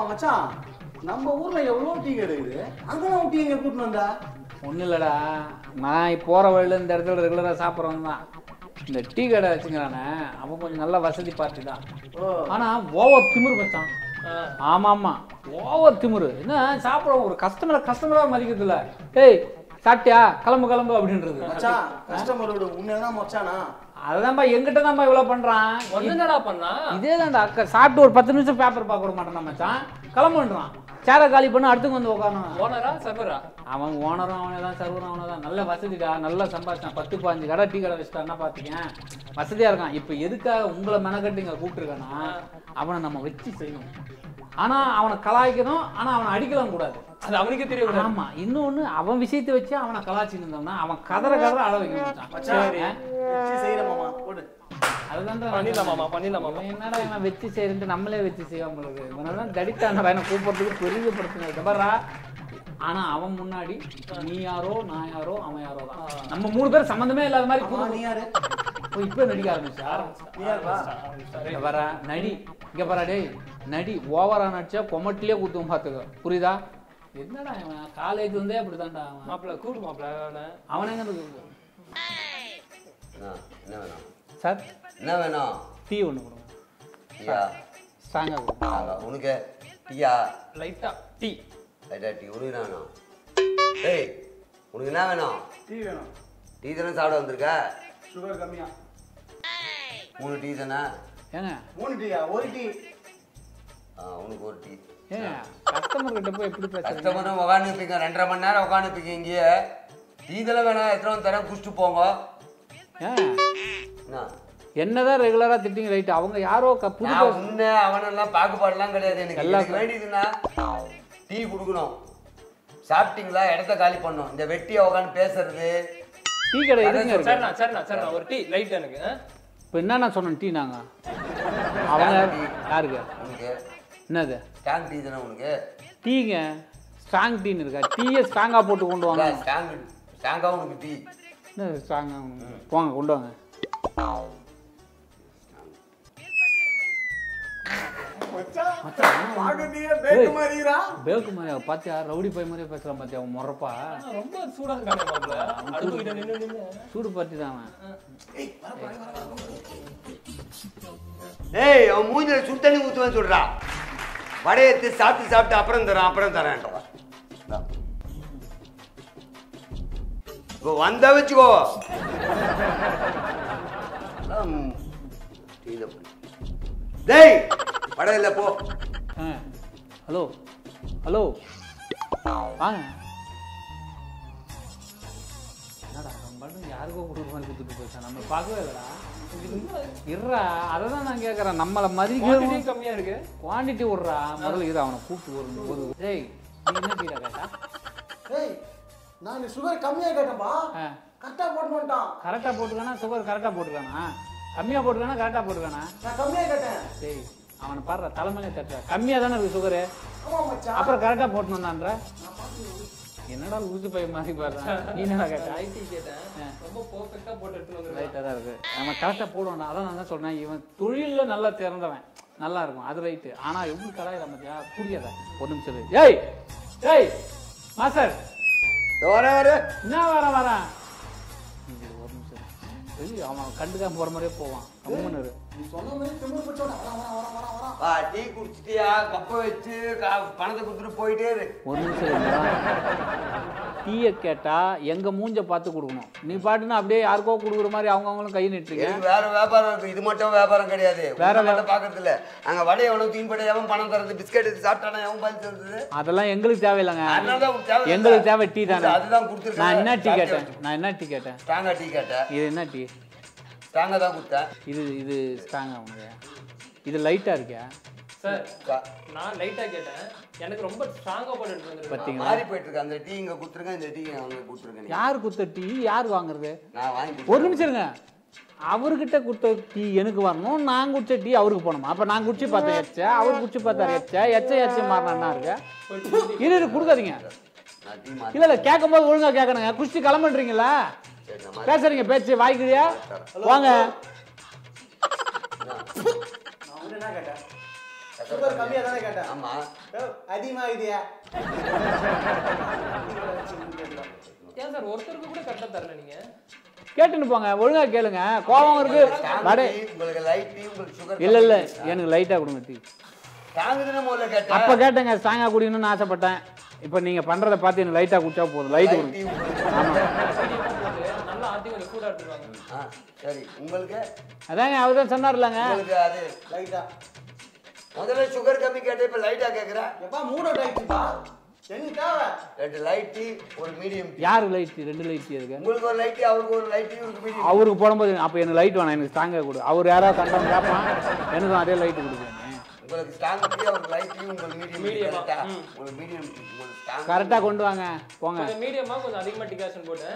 மச்சான் நம்ம ஊர்ல எவ்வளவு டீ கடை இருக்குது அங்கெல்லாம் டீ எங்க கூட்டிட்டு வந்தா ஒன்றும் இல்லைடா நான் போகிற வழியில் இந்த இடத்துல ரெகுலராக சாப்பிட்றவங்க தான் இந்த டீ கடை வச்சுக்கிறானே அவன் கொஞ்சம் நல்ல வசதி பார்ட்டி தான் ஓ ஆனால் ஓவர் திமிரு பச்சான் ஆமாம் ஆமாம் ஓவர் திமிரு என்ன சாப்பிட்றோம் ஒரு கஸ்டமரை கஸ்டமராக மதிக்கிறது இல்லை ஏய் சாப்பிட்டியா கிளம்பு கிளம்பு அப்படின்றது மச்சான் கஸ்டமரோட உண்மைதான் மச்சானா அதுதான்ப்பா எங்கிட்ட தான்ப்பா இவ்வளோ பண்ணுறான் வந்து என்னடா பண்ணா இதே தான்டா அக்கா சாப்பிட்டு ஒரு பத்து நிமிஷம் பேப்பர் பார்க்க விட மாட்டேன் மச்சான் கிளம்புன்றான் சேரை காலி பண்ணி அடுத்துக்கு வந்து உட்காரணும் ஓனரா சர்வரா அவன் ஓனரும் அவனே தான் சர்வரும் அவனை தான் நல்ல வசதிடா நல்ல சம்பாதிச்சான் பத்து பாஞ்சு கடை டீ கடை வச்சுட்டான்னா பார்த்துக்கேன் வசதியாக இருக்கான் இப்போ எதுக்காக உங்களை மெனக்கட்டு இங்கே கூப்பிட்டுருக்கானா அவனை நம்ம வச்சு செய்யணும் ஆனால் அவனை கலாய்க்கணும் ஆனால் அவனை அடிக்கலாம் கூடாது அது அவனுக்கே தெரிய ஆமா இன்னொன்னு அவன் விஷயத்தை வச்சு அவனை கலாய்ச்சின்னு இருந்தோம்னா அவன் கதற கதற அழ வைக்க மாட்டான் மச்சான் சரி. வச்சு செய்யற மாமா போடு அதுதான்டா பண்ணிடலாம் மாமா பண்ணிடலாம் மாமா இவன் என்னடா இவன் வச்சு செய்யறது நம்மளே வச்சு செய்வாம இருக்கு இவனெல்லாம் தடித்தான என்ன கூப்பிடுறதுக்கு பெரிய பிரச்சனை இருக்கு பாரா ஆனா அவன் முன்னாடி நீ யாரோ நான் யாரோ அவன் யாரோ தான் நம்ம மூணு பேர் சம்மந்தமே இல்லாத மாதிரி ஆமா, புது நீ யாரு ஓ, இப்ப நடிக்க ஆரம்பிச்சா நீ யாருப்பா இங்க வர நடி இங்க பாரா டேய் நடி ஓவரா நடிச்சா கொமட்டிலே குத்துவோம் பாத்துக்க புரியுதா என்னடா இவன் காலேஜ் வந்தே அப்படிதான்டா அவன் மாப்பிள்ள கூடு மாப்பிள்ள அவனை அவன் எங்க இருக்கு என்ன என்ன வேணும் சார் என்ன வேணும் டீ ஒன்று கொடுங்க டீயா ஸ்ட்ராங்காக கொடுங்க ஆமா, உனக்கு டீயா லைட்டா டீ லைட்டா டீ உனக்கு என்ன வேணும் டேய் உனக்கு என்ன வேணும் டீ வேணும் டீ தானே சாப்பிட வந்திருக்க சுகர் கம்மியா மூணு டீ தானே ஏங்க மூணு டீயா ஒரு டீ ஆ உனக்கு ஒரு டீ ஏங்க கஸ்டமர் கிட்ட போய் எப்படி பேசுறீங்க கஸ்டமரும் உட்காந்துப்பீங்க ரெண்டரை மணி நேரம் உட்காந்துப்பீங்க இங்கேயே டீ இதெல்லாம் வேணாம் எத்தனை வந்து தரேன் குடிச்சிட்டு போங்க ஏன் என்ன என்னதான் ரெகுலரா திட்டிங்க ரைட் அவங்க யாரோ க- புது நான் உன்னை அவனெல்லாம் பாகுபாடுலாம் கிடையாது எனக்கு எல்லாம் எனக்கு வேண்டியதுன்னா டீ கொடுக்கணும் சாப்பிட்டீங்களா இடத்த காலி பண்ணும் இந்த வெட்டியை உட்காந்து பேசுறது டீ கடை எதுங்க இருக்கு சரிண்ணா சரிண்ணா சரிண்ணா ஒரு டீ லைட் எனக்கு ஆ? இப்போ என்னண்ணா சொன்னேன் டீ நாங்க அவங்க யாருக்கு உனக்கு என்னது ஸ்டாங் டீ தானே உனக்கு டீங்க ஸ்ட்ராங் டீன்னு இருக்கா டீயை ஸ்ட்ராங்காக போட்டு கொண்டு வாங்க ஸ்டாங் ஸ்டாங்காக உனக்கு டீ என்ன ஸ்ட்ராங்காக போங்க கொண்டு வாங்க பாக்கட்டியே பேக்கு மாதிரிடா பேக்கு மாதிரி பார்த்தியா ரவுடி பை மாதிரியே பேசுகிறான் பார்த்தியா அவன் முறப்பா ஆனா ரொம்ப சூடா இருக்கானே மாப்பிள்ள அடுப்பு கிட்ட நின்னு நின்னு சூடு பற்றி தான் அவன் ஏய் அவன் மூஞ்சில சுடு தண்ணி ஊற்றுவேன்னு சொல்றா வடையை எடுத்து சாப்பிட்டு சாப்பிட்டு அப்புறம் தரேன் அப்புறம் தரேன்றா இப்போ வந்தா வச்சுக்கோ அதான் டீல போய். டேய் வடை இல்லை போ ஆ ஹலோ ஹலோ வாங்க என்னடா நம்ம பாட்டு யாருக்கோ கொடுக்குற மாதிரி கொடுத்துட்டு போச்சா நம்ம பார்க்கவே இல்லைடா இருறா அதை தான் நான் கேட்குறேன் நம்மளை மதிக்க quantity கம்மியா இருக்கு குவாண்டிட்டி விட்றா முதல்ல இரு அவனை கூப்பிட்டு ஒரு ஒரு டேய் நீ என்ன டீடா கேட்டா ஏய் நான் சுகர் கம்மியா கேட்டேன்பா ஆ கரெக்டா போட்டு வந்துட்டான் கரெக்டாக போட்டுக்கானா சுகர் கரெக்டாக போட்டுக்கானா கம்மியாக போட்டுக்கானா கரெக்டாக போட்டுக்கானா நான் கம்மியா கேட்டேன் டேய் அவனை பாடுற தலைமையிலே தட்டுற கம்மியாக தானே இருக்கு சுகரு ஆமா மச்சான் அப்புறம் கரெக்டாக போட்டு வந்தான்ற என்னடா லூசு பை மாதிரி பாடுறான் நீ என்னடா கேட்டா ஐடி கேட்டேன் ரொம்ப பெர்ஃபெக்ட்டா போட்டு எடுத்துட்டு வந்துருக்கேன் ரைட்டாக தான் இருக்கு நம்ம கரெக்டாக போடுவோம் அதான் நான் தான் சொன்னேன் இவன் தொழிலில் நல்லா திறந்தவன் நல்லா இருக்கும் அது ரைட்டு ஆனால் எப்படி கலாயில மத்தியா புரியாத ஒரு நிமிஷம் இரு. ஏய் ஏய் மாஸ்டர் வர வர என்ன வரேன் வரேன் இங்க ஒரு நிமிஷம் இரு. சரி அவன் கண்டுக்காம போகிற மாதிரியே போவான் கம்முன்னு இரு. நீ சொன்ன மாதிரி திமிரு பிடிச்சோட வர வர வர வர வர வா டீ குடிச்சிட்டியா கப்பை வச்சு கா- பணத்தை கொடுத்துட்டு போயிட்டே இரு ஒரு நிமிஷம் இருங்க. டீயை கேட்டா எங்க மூஞ்ச பார்த்து கொடுக்கணும் நீ பாட்டுன்னு அப்படியே யாருக்கோ கொடுக்குற மாதிரி அவங்க அவங்களும் கை நிட்டுறீங்க எனக்கு வேற வியாபாரம் இருக்கு இது மட்டும் வியாபாரம் கிடையாது வேற வேற வேலை பாக்குறது இல்ல அங்க வடை எவ்வளவு தீன் படை எவன் பணம் தரது பிஸ்கட் எடுத்து சாப்பிட்டானா எவன் பதில் தருது அதெல்லாம் எங்களுக்கு தேவையில்லைங்க அதனால தான் உனக்கு தேவை எங்களுக்கு தேவை டீ தானே அதுதான் கொடுத்துருக்கேன் நான் என்ன டீ கேட்டேன் நான் என்ன டீ கேட்டேன் ஸ்ட்ராங்கா டீ கேட்டேன் இது என்ன டீ ஸ்ட்ராங்கா தான் கொடுத்தேன் இது இது ஸ்ட்ராங் உனக்கு இது லைட்டா இருக்கியா சார் கா- நான் லைட்டா கேட்டேன் எனக்கு ரொம்ப ஸ்ட்ராங்கா போட்டு எடுத்து வந்துருக்கேன் பார்த்தீங்களா மாறி போயிட்டு இருக்கு அந்த டீ இங்க கொடுத்துருக்கேன் இந்த டீ அங்க கொடுத்துருக்கேன் நீ. யார் கொடுத்த டீ யார் வாங்குறது நான் வாங்கி ஒரு நிமிஷம் இருங்க அவர்கிட்ட கொடுத்த டீ எனக்கு வரணும் நான் குடிச்ச டீ அவருக்கு போகணுமா அப்ப நான் குடிச்சு பார்த்தேன் எச்ச அவர் குடிச்சு பார்த்தாரு எச்ச எச்ச எச்ச மாறினா இருக்க இரு இரு கொடுக்காதீங்க நான் டீ மாத்தி இல்ல இல்ல கேட்கும் போது ஒழுங்கா கேட்கணுங்க குடிச்சு கிளம்புன்றீங்களா சரி, நான் மாத்தி- பேசுறீங்க பேச்சு வாய்க்கிறியா வாங்க நான் வந்து என்ன கேட்டேன் சுகர் கம்மியா தானே கேட்டேன் ஆமா ஏ, அதிகமா இதுயா ஏன் சார் ஒருத்தருக்கு கூட கரெக்டா தரல நீங்க கேட்டுன்னு போங்க ஒழுங்கா கேளுங்க கோபம் இருக்கு வடை டீ, உங்களுக்கு லைட் டீ உங்களுக்கு சுகர் இல்ல இல்ல எனக்கு லைட்டா கொடுங்க டீ தாங்குதுன்னு முதல்ல அப்ப கேட்டேன் கேட்டேங்க ஸ்ட்ராங்கா குடிக்கணும்னு ஆசைப்பட்டேன் இப்போ நீங்க பண்றத பார்த்து எனக்கு லைட்டா குடிச்சா போதும் லைட் லைட் கொடுங்க டீ உங்களுக்கு ஆமா போது நல்லா ஆத்தி கொஞ்சம் சூடா எடுத்துருவாங்க ஆ, சரி உங்களுக்கு அதாங்க அவர் தான் சொன்னார்லங்க உங்களுக்கு அது லைட்டா முதல்ல சுகர் கம்மி கேட்டு இப்ப லைட்டா கேக்குற எப்பா மூட் அவுட் ஆயிடுச்சுப்பா எனக்கு தேவை ரெண்டு லைட் டீ ஒரு மீடியம் டீ யாரு லைட் ரெண்டு லைட் இருக்கு உங்களுக்கு ஒரு லைட் டீ அவருக்கு ஒரு லைட் டீ இவருக்கு மீடியம் அவருக்கு போடும்போது அப்போ எனக்கு லைட் வேணாம் எனக்கு ஸ்ட்ராங்காக கொடு அவர் யாராவது கண்டவங்க கேட்பான் எனக்கும் அதே லைட் கொடுக்குறேன் உங்களுக்கு ஸ்ட்ராங் டீ அவருக்கு லைட் டீ உங்களுக்கு மீடியம் Medium ஆ, கரெக்டா ம். உங்களுக்கு மீடியம் டீ உங்களுக்கு ஸ்ட்ராங் கரெக்டாக கொண்டு வாங்க போங்க கொஞ்சம் மீடியமா கொஞ்சம் அதிகமா டிகாஷன் போட்டு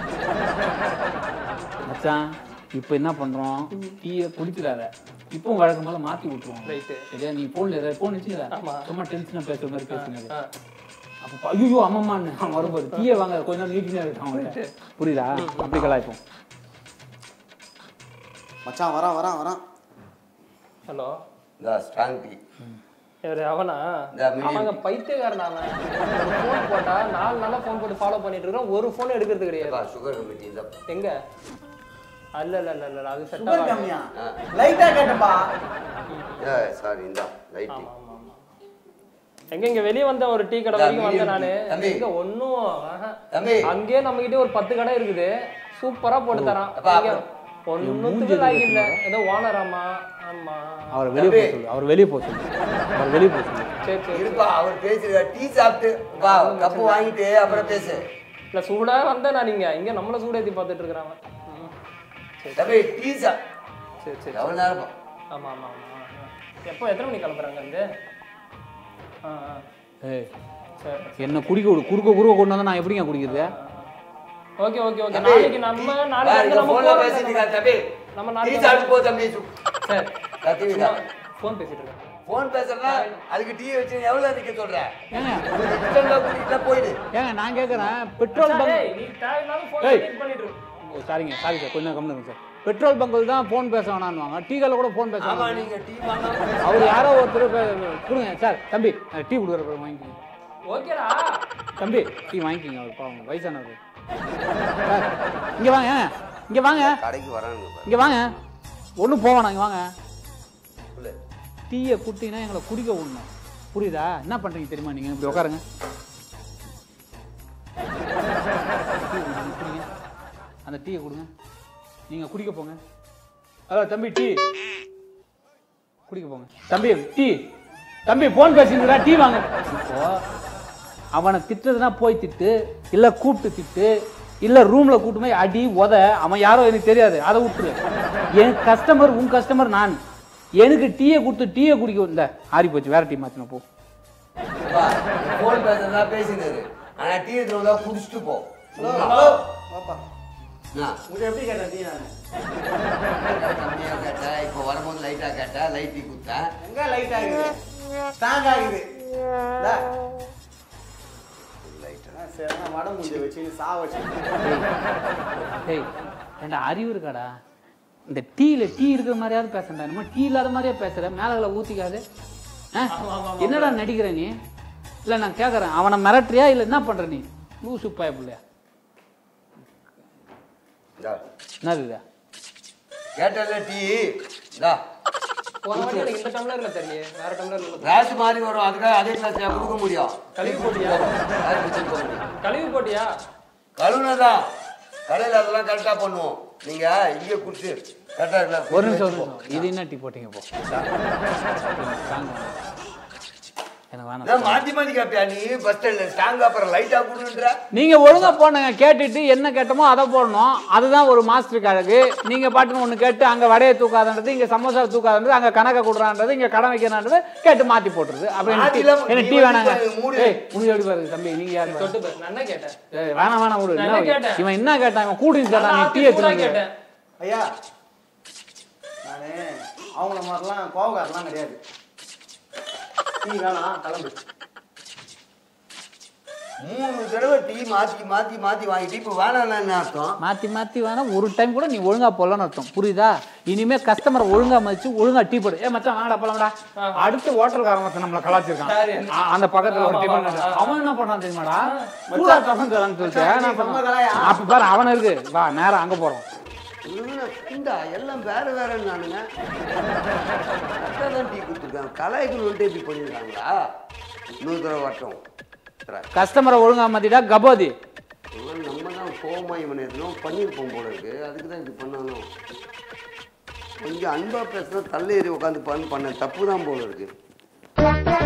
மச்சான் இப்போ என்ன பண்ணுறோம் டீயை குடிக்கிறாத இப்போ வழக்கம் போல மாற்றி விட்டுருவோம் Right. சரியா நீ ஃபோனில் ஏதாவது ஃபோன் வச்சுக்கல ஆமா. சும்மா டென்ஷனாக பேசுகிற மாதிரி பேசுங்க ஆ. அப்போ ஐயோ அம்மம்மான்னு அவன் வரும்போது டீயை வாங்க கொஞ்ச நேரம் நீட்டினே இருக்கான் அவன் புரியுதா அப்படி கலாய்ப்போம் மச்சான் வரான் வரான் வரான் ஹலோ இந்த ஸ்ட்ராங் டீ இவரு அவனா இந்த medium. ஆமாங்க பைத்தியக்காரன் அவன் ஒரு ஃபோன் போட்டா நாலு நாளா ஃபோன் போட்டு ஃபாலோ பண்ணிட்டு இருக்கிறோம் ஒரு ஃபோன் எடுக்கிறது கிடையாது சுகர் கம்மி டீ இந்த எங்க அல்ல இல்ல இல்ல இல்ல அது செட் சுகர் ஆகாது கம்மியா லைட்டா கேட்டப்பா சாரி இந்த லைட் டீ ஆமா ஆமா ஆமா எங்க இங்க வெளிய வந்த ஒரு டீ கடை இல்ல, வரைக்கும் வந்தேன் medium நானு tea. தம்பி. இங்க ஒண்ணும் ஆஹா. தம்பி அங்கேயே நம்ம கிட்ட ஒரு பத்து கடை இருக்குது சூப்பரா போட்டு தரான் அப்பா, இங்க ஒண்ணுத்துக்கு லாய்க்கு இல்ல ஏதோ ஓனராமா ஆமா அவரை வெளியே போக சொல்லு அவர் வெளியே போக சொல்லு அவர் வெளியே போக சொல்லு சரி சரி இருப்பா அவர் பேசுற டீ சாப்பிட்டு வா கப்பு வாங்கிட்டு அப்புறம் பேசு இல்ல சூடா வந்தேன் நான் இங்க இங்க நம்மள சூடேத்தி பார்த்துட்டு இருக்கிறாங்க ம். தம்பி டீ சாப் சரி சரி எவ்வளவு நேரம் ஆமா ஆமா ஆமா ஆ, ஆ. எப்போ எத்தனை மணிக்கு கிளம்புறாங்க இருந்து ஆ ஆ ஏய் சரி என்ன குடிக்க விடு குறுக்க குறுக்க கொண்டு வந்தா நான் எப்படிங்க குடிக்கிறது ஓகே ஓகே ஓகே தம்பி, நாளைக்கு நம்ம நாளைக்கு வந்து நம்ம போன்ல போறோம் பேசிட்டு இருக்கா தம்பி நம்ம டீ நாளைக்கு சாப்பிட்டு போ தம்பி சரி கத்திவிடா ஃபோன் பேசிட்டு இருக்கேன் போன் பேசுறா அதுக்கு டீ வச்சு எவ்வளவு நிக்க சொல்ற ஏங்க இஷ்டம்னா கூட்டிட்டு போயிடு ஏங்க நான் கேட்குறேன் பெட்ரோல் பங்க் ஏய், நீ தேவையில்லாம ஃபோன் ஏய். பண்ணிட்டு இரு. ஓ சாரிங்க சாரி சார் கொஞ்சம் கம்மி இருங்க சார் பெட்ரோல் பங்கில் தான் ஃபோன் பேச வேணாம்னுவாங்க டீ கடையில் கூட ஃபோன் பேச ஆமா வேணாம் நீங்க டீ வாங்காம அவர் யாரோ ஒருத்தர் பே- கொடுங்க சார் தம்பி அஹ், டீ கொடுக்குற வாங்கிக்கோங்க ஓகேடா தம்பி டீ வாங்கிக்கோங்க அவர் பாவம் வயசானவர் சார் இங்கே வாங்க இங்கே வாங்க கடைக்கு வரானுங்க பாரு. இங்கே வாங்க ஒன்றும் போவேணாம் இங்கே வாங்க சொல்லு. டீயை குட்டினா எங்களை குடிக்க விடணும் புரியுதா என்ன பண்ணுறீங்க தெரியுமா நீங்கள் இப்படி உட்காருங்க டீ குடிங்க, குடிங்க. அந்த டீயை கொடுங்க நீங்கள் குடிக்க போங்க ஹலோ தம்பி டீ குடிக்க போங்க தம்பி டீ தம்பி ஃபோன் பேசிக்கிறா டீ வாங்க இப்போ அவனை திட்டுறதுனா போய் திட்டு இல்லை கூப்பிட்டு திட்டு இல்லை ரூமில் கூட்டு போய் அடி உத அவன் யாரோ எனக்கு தெரியாது அதை விட்டுரு என் கஸ்டமர் உன் கஸ்டமர் நான் எனக்கு டீயை கொடுத்து டீயை குடிக்க இந்த ஆறி போச்சு வேற டீ மாற்றின போ அப்பா, போன் பேசுறதா பேசினாரு ஆனா டீ எடுத்துட்டு குடிச்சிட்டு போ ஹலோ ஹலோ வாப்பா என்ன? உங்களை எப்படி கேட்டேன் டீ நான் கம்மியா கேட்டா இப்போ வரும்போது லைட்டா கேட்டா லைட் டீ கொடுத்தேன் எங்க லைட் ஆகுது ஸ்ட்ராங் ஆகுது இந்தா. ஆ, சரி நான் வடை முடிஞ்ச வச்சு சா வச்சு டேய் ஏண்டா அறிவு இருக்காடா இந்த டீல டீ இருக்கிற மாதிரியாவது பேசுறா என்னமோ டீ இல்லாத மாதிரியே பேசுற மேலே ஊற்றிக்காது ஆ? என்னடா நடிக்கிற நீ இல்லை நான் கேட்குறேன் அவனை மிரட்டுறியா இல்லை என்ன பண்ணுற நீ லூசு பயப்பிள்ளையா இந்தா. என்னது இது கேட்டல டீ இந்தா போன வாட்டி எனக்கு இந்த டம்ளர்ல தெரியல வேற டம்ளர்ல இல்ல. கிளாஸ் மாறி வரும் அதுக்காக அதே கிளாஸ் கொடுக்க முடியும் கழுவி போட்டியா கிளாஸ் வச்சுட்டு போக முடியும் கழுவி போட்டியா கழுவுனதான் கடையில் அதெல்லாம் கரெக்டாக பண்ணுவோம் நீங்க இங்கே குடிச்சு கரெக்டாக ஒரு நிமிஷம் ஒரு நிமிஷம் இது என்ன டீ போட்டீங்க போ ஸ்ட்ராங் எனக்கு வேணாம் மாத்தி மாத்தி கேப்பியா நீ பஸ் ஸ்டாண்ட்ல ஸ்டாங் அப்புறம் லைட்டா கொடுன்ற நீங்க ஒழுங்கா போனுங்க கேட்டுட்டு என்ன கேட்டமோ அதை போடணும் அதுதான் ஒரு மாஸ்டருக்கு அழகு நீங்க பாட்டுன்னு ஒண்ணு கேட்டு அங்க வடையை தூக்காதன்றது இங்க சமோசா தூக்காதன்றது அங்க கணக்கை கொடுறான்றது இங்க கடன் வைக்கிறான்றது கேட்டு மாத்தி போட்டுருது அப்ப எனக்கு மாத்தி டீ- இல்லாம எனக்கு நீ டீ வந்து வேணாங்க பாரு, மூடு. ஏய் உனக்கு எப்படி பாருங்க தம்பி நீங்க யாரு பாரு. தொட்டு பாரு நான் என்ன கேட்டேன் ஏய், வேணாம் வேணாம் விடு நான் என்ன என்ன கேட்டேன்? இவன் என்ன கேட்டான் இவன் கூட்டி கேட்டான் நல்லா நீ ஆத்தி டீ சூடா எடுத்து கேட்டேன் ஐயா நானு அவங்கள மாதிரிலாம் கோவக்காரலாம் கிடையாது டீ வேணாம் கிளம்பு மூணு தடவை டீ மாத்தி மாத்தி மாத்தி வாங்கிட்டு இப்போ வேணாம்னா என்ன அர்த்தம் மாத்தி மாத்தி வேணா ஒரு டைம் கூட நீ ஒழுங்கா போடலன்னு அர்த்தம் புரியுதா இனிமே கஸ்டமரை ஒழுங்கா மதிச்சு ஒழுங்கா டீ போடு ஏ மச்சான் வாங்கடா போலாம்டா அடுத்து ஹோட்டல்காரன் ஒருத்தன் நம்மள கலாச்சிருக்கான் ஆ, அந்த பக்கத்துல ஒரு டிஃபன் கடை. அவன் என்ன பண்ணான் தெரியுமாடா சூடா டிஃபன் தரான்னு சொல்லிட்டு என்ன பண்ணான்? அப்ப பாரு அவன் இருக்கு வா நேரா அங்க போறோம் இவனுங்க இந்தா எல்லாம் வேற வேற நானுங்க தான் டீ கொடுத்துருக்காங்க கலாய்க்கணுன்ட்டு இப்படி பண்ணியிருக்காங்களா இன்னொரு தடவை வட்டம் தரேன். கஸ்டமரை ஒழுங்கா மாத்திட்டா கபோதி இவன் நம்ம தான் கோவமா இவனை எதுவும் பண்ணியிருப்போம் போல இருக்கு அதுக்கு தான் இப்படி பண்ணணும் கொஞ்சம் அன்பா பேசினா தள்ளி ஏறி உட்காந்து பண்ண பண்ண தப்பு தான் போல இருக்கு